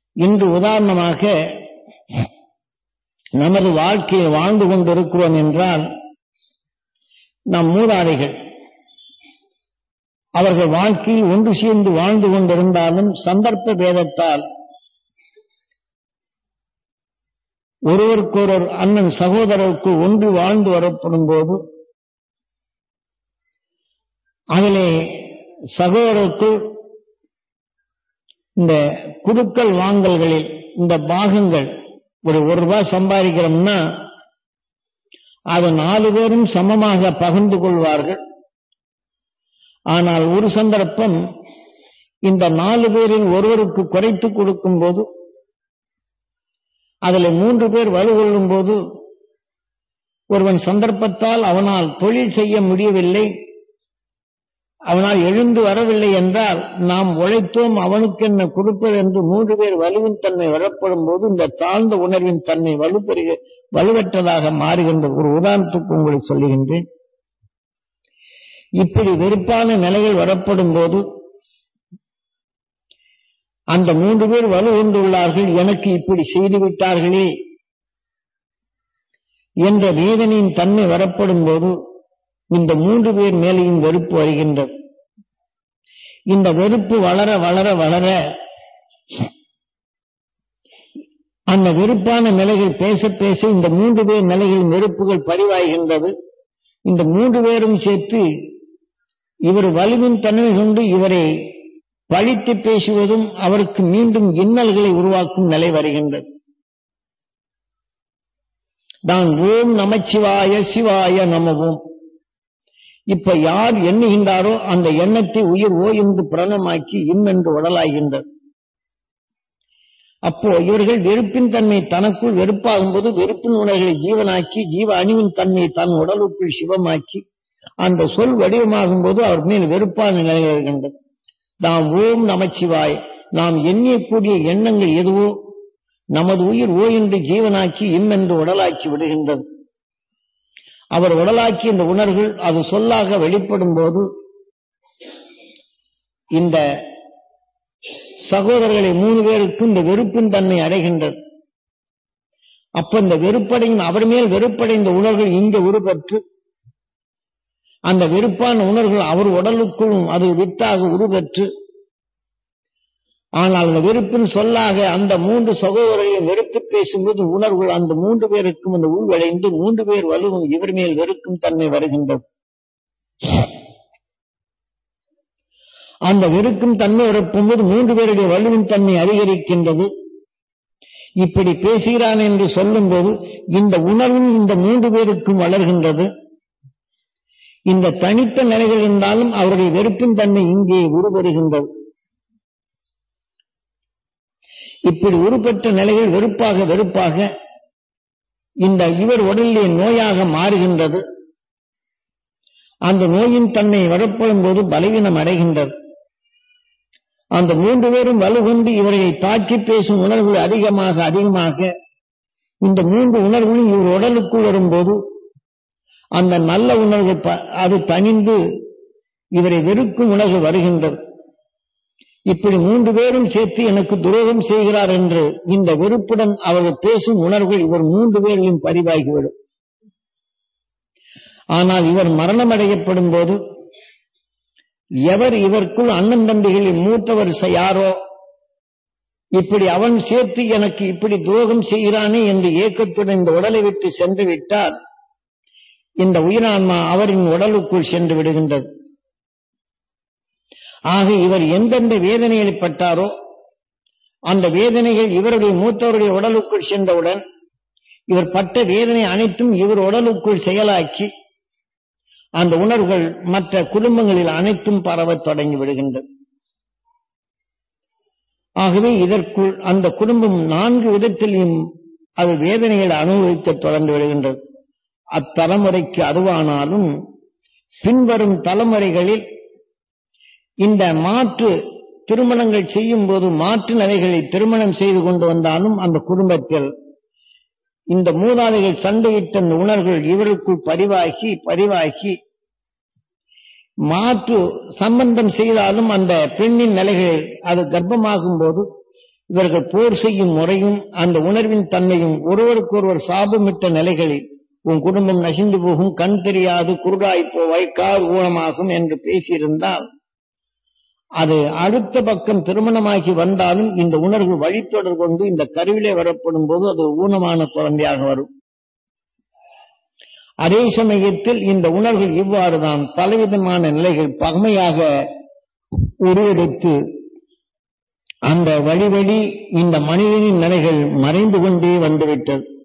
இன்று உதாரணமாக நமது வாழ்க்கையை வாழ்ந்து கொண்டிருக்கிறோம் என்றால் நம் மூதாதைகள் அவர்கள் வாழ்க்கையில் ஒன்று சேர்ந்து வாழ்ந்து கொண்டிருந்தாலும் சந்தர்ப்ப பேதத்தால் ஒருவருக்கொருவர் அண்ணன் சகோதரருக்கு ஒன்று வாழ்ந்து வரப்படும் போது அதிலே சகோதரருக்கு இந்த குடுக்கல் வாங்கல்களில் இந்த பாகங்கள் ஒரு ஒரு ரூபாய் சம்பாதிக்கிறோம்னா அதை நாலு பேரும் சமமாக பகிர்ந்து கொள்வார்கள் ஆனால் ஒரு சந்தர்ப்பம் இந்த நாலு பேரில் ஒருவருக்கு குறைத்து கொடுக்கும் போது அதில் மூன்று பேர் வலுகொள்ளும் போது ஒருவன் சந்தர்ப்பத்தால் அவனால் தொழில் செய்ய முடியவில்லை அவனால் எழுந்து வரவில்லை என்றால் நாம் உழைத்தோம் அவனுக்கு என்ன கொடுப்பது என்று மூன்று பேர் வலுவின் தன்மை வரப்படும் போது இந்த தாழ்ந்த உணர்வின் தன்மை வலுப்பெறுக வலுவற்றதாக மாறுகின்ற ஒரு உதாரணத்துக்கு உங்களுக்கு சொல்லுகின்றேன் இப்படி வெறுப்பான நிலைகள் வரப்படும் போது அந்த மூன்று பேர் வலு கொண்டுள்ளார்கள் எனக்கு இப்படி செய்து விட்டார்களே என்ற வேதனையின் தன்மை வரப்படும் போது இந்த மூன்று பேர் மேலேயும் வெறுப்பு வருகின்றது இந்த வெறுப்பு வளர வளர வளர அந்த வெறுப்பான நிலைகள் பேச பேச இந்த மூன்று பேர் நிலைகளின் வெறுப்புகள் பதிவாகின்றது இந்த மூன்று பேரும் சேர்த்து இவர் வலுவின் தன்மை கொண்டு இவரை பழித்து பேசுவதும் அவருக்கு மீண்டும் இன்னல்களை உருவாக்கும் நிலை வருகின்றது நான் ஓம் நமச்சிவாய சிவாய நமவோம் இப்ப யார் எண்ணுகின்றாரோ அந்த எண்ணத்தை உயிர் ஓ என்று பிரணமாக்கி இம் என்று உடலாகின்றது அப்போ இவர்கள் வெறுப்பின் தன்மை தனக்குள் வெறுப்பாகும் போது வெறுப்பின் உணர்களை ஜீவனாக்கி ஜீவ அணிவின் தன்மை தன் உடலுக்குள் சிவமாக்கி அந்த சொல் வடிவமாகும் போது அவர் மேல் வெறுப்பான நிலை வருகின்றது நாம் ஓம் நமச்சிவாய் நாம் எண்ணியக்கூடிய எண்ணங்கள் எதுவோ நமது உயிர் ஓ என்று ஜீவனாக்கி இம் என்று உடலாக்கி விடுகின்றது அவர் உடலாக்கி இந்த உணர்வுகள் அது சொல்லாக வெளிப்படும் போது இந்த சகோதரர்களை மூணு பேருக்கும் இந்த வெறுப்பின் தன்மை அடைகின்றது அப்ப இந்த வெறுப்படையும் அவர் மேல் வெறுப்படைந்த உணர்வுகள் இங்கே உருப்பெற்று அந்த வெறுப்பான உணர்வுகள் அவர் உடலுக்குள்ளும் அது வித்தாக உருப்பெற்று ஆனால் அந்த வெறுப்பின் சொல்லாக அந்த மூன்று சகோதரரையும் வெறுத்து பேசும்போது உணர்வுகள் அந்த மூன்று பேருக்கும் அந்த உள்வடைந்து மூன்று பேர் வலுவும் இவர் மேல் வெறுக்கும் தன்மை வருகின்றது அந்த வெறுக்கும் தன்மை வரப்போது மூன்று பேருடைய வலுவின் தன்மை அதிகரிக்கின்றது இப்படி பேசுகிறான் என்று சொல்லும்போது இந்த உணர்வும் இந்த மூன்று பேருக்கும் வளர்கின்றது இந்த தனித்த நிலைகள் இருந்தாலும் அவருடைய வெறுப்பின் தன்மை இங்கே உருவருகின்றது இப்படி உருப்பெற்ற நிலைகள் வெறுப்பாக வெறுப்பாக இந்த இவர் உடலிலே நோயாக மாறுகின்றது அந்த நோயின் தன்மை வரப்படும் போது பலவீனம் அடைகின்றது அந்த மூன்று பேரும் வலுகொண்டு இவரை தாக்கி பேசும் உணர்வுகள் அதிகமாக அதிகமாக இந்த மூன்று உணர்வுகளும் இவர் உடலுக்குள் வரும்போது அந்த நல்ல உணர்வு அது தணிந்து இவரை வெறுக்கும் உணர்வு வருகின்றது இப்படி மூன்று பேரும் சேர்த்து எனக்கு துரோகம் செய்கிறார் என்று இந்த வெறுப்புடன் அவர்கள் பேசும் உணர்வுகள் இவர் மூன்று பேரிலும் பதிவாகிவிடும் ஆனால் இவர் மரணம் அடையப்படும் போது எவர் இவருக்குள் அண்ணன் தம்பிகளில் மூத்தவர் யாரோ இப்படி அவன் சேர்த்து எனக்கு இப்படி துரோகம் செய்கிறானே என்று ஏக்கத்துடன் இந்த உடலை விட்டு சென்று விட்டால் இந்த உயிரான்மா அவரின் உடலுக்குள் சென்று விடுகின்றது ஆக இவர் எந்தெந்த வேதனைகளில் பட்டாரோ அந்த வேதனைகள் இவருடைய மூத்தவருடைய உடலுக்குள் சென்றவுடன் இவர் பட்ட வேதனை அனைத்தும் இவர் உடலுக்குள் செயலாக்கி அந்த உணர்வுகள் மற்ற குடும்பங்களில் அனைத்தும் பரவத் தொடங்கி விடுகின்றது ஆகவே இதற்குள் அந்த குடும்பம் நான்கு விதத்திலையும் அது வேதனைகளை அனுபவிக்க தொடர்ந்து விடுகின்றது அத்தலைமுறைக்கு அதுவானாலும் பின்வரும் தலைமுறைகளில் இந்த மாற்று திருமணங்கள் செய்யும் போது மாற்று நிலைகளை திருமணம் செய்து கொண்டு வந்தாலும் அந்த குடும்பத்தில் இந்த மூதாதைகள் சண்டையிட்ட அந்த உணர்வுகள் இவருக்குள் பதிவாகி பதிவாகி மாற்று சம்பந்தம் செய்தாலும் அந்த பெண்ணின் நிலைகளில் அது கர்ப்பமாகும் போது இவர்கள் போர் செய்யும் முறையும் அந்த உணர்வின் தன்மையும் ஒருவருக்கொருவர் சாபமிட்ட நிலைகளில் உன் குடும்பம் நசிந்து போகும் கண் தெரியாது குருடாய் போவாய் கார் ஊனமாகும் என்று பேசியிருந்தால் அது அடுத்த பக்கம் திருமணமாகி வந்தாலும் இந்த உணர்வு வழித்தொடர் கொண்டு இந்த கருவிலே வரப்படும் போது அது ஊனமான குழந்தையாக வரும் அதே சமயத்தில் இந்த உணர்வு இவ்வாறுதான் பலவிதமான நிலைகள் பகமையாக உருவெடுத்து அந்த வழி வழி இந்த மனிதனின் நிலைகள் மறைந்து கொண்டே வந்துவிட்டது